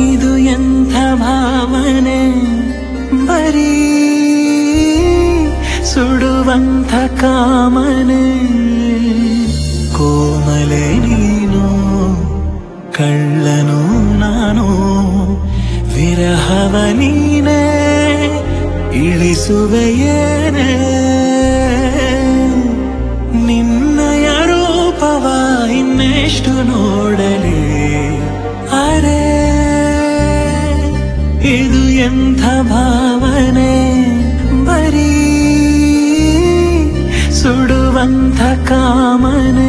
ಇದು ಎಂಥ ಭಾವನೆ ಬರೀ ಸುಡುವಂಥ ಕಾಮನೆ ಕೋಮಲೆ ನೀನು ಕಳ್ಳನು ನಾನು ವಿರಹವ ನೀನೇ ಇಳಿಸುವೆಯೇನೆ ನಿನ್ನಯ ರೂಪವ ಇನ್ನೆಷ್ಟು ನೋಡಲಿ ಅರೆ ಇದು ಎಂಥ ಭಾವನೆ ಬರೀ ಸುಡುವಂಥ ಕಾಮನೆ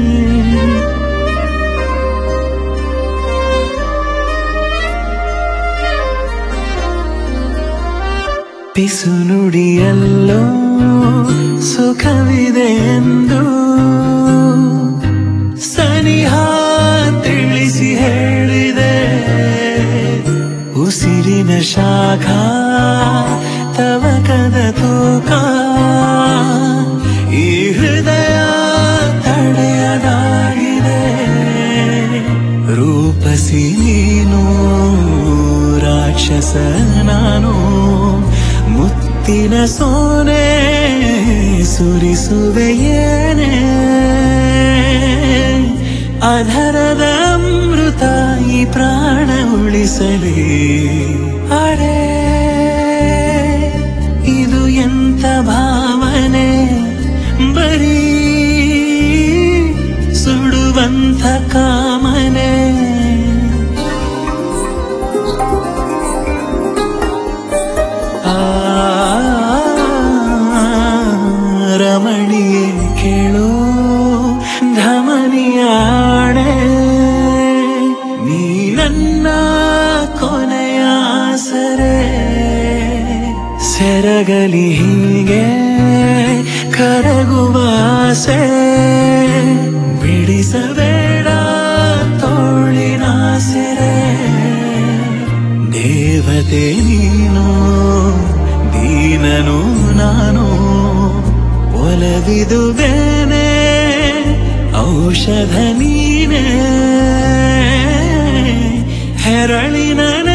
ಪಿಸು ನುಡಿಯಲ್ಲೋ ಸುಖವಿದೆ ಎಂದು ಸನಿಹ ತಿಳಿಸಿ ಹೇಳಿದೆ ಉಸಿರಿನ ಶಾಖ ತವಕದ ತೂಕ ಈ ಹೃದಯ ತಡೆಯದಾಗಿದೆ ರೂಪಸಿ ನೀನು ರಾಕ್ಷಸ ನಾನು ಮುತ್ತಿನ ಸೋನೆ ಸುರಿಸುವೆಯೇನೆ ಅಧರದ ಅಮೃತ ಈ ಪ್ರಾಣ ಉಳಿಸಲಿ ಅರೆ ಇದು ಎಂಥ ಭಾವನೆ ಬರೀ ಸುಡುವಂಥ ಕಾಮನೆ ಆ ರಮಣಿಯೇ ಕೇಳು ಧಮನಿಯಾಣೆ ನೀ ನನ್ನ ಕೊನೆಯ ಸರೆ ಸೆರಗಲಿ ಹೀಗೆ ಕರಗುವ ಆಸೆ ಬಿಡಿಸಬೇಡ ತೋಳಿನ ಸೆರೆ ದೇವತೆ ನೀನು ದೀನನು ನಾನು ಒಲವಿದುವೇನೆ ಔಷಧ ನೀನೆ ಹೆರಳಿನ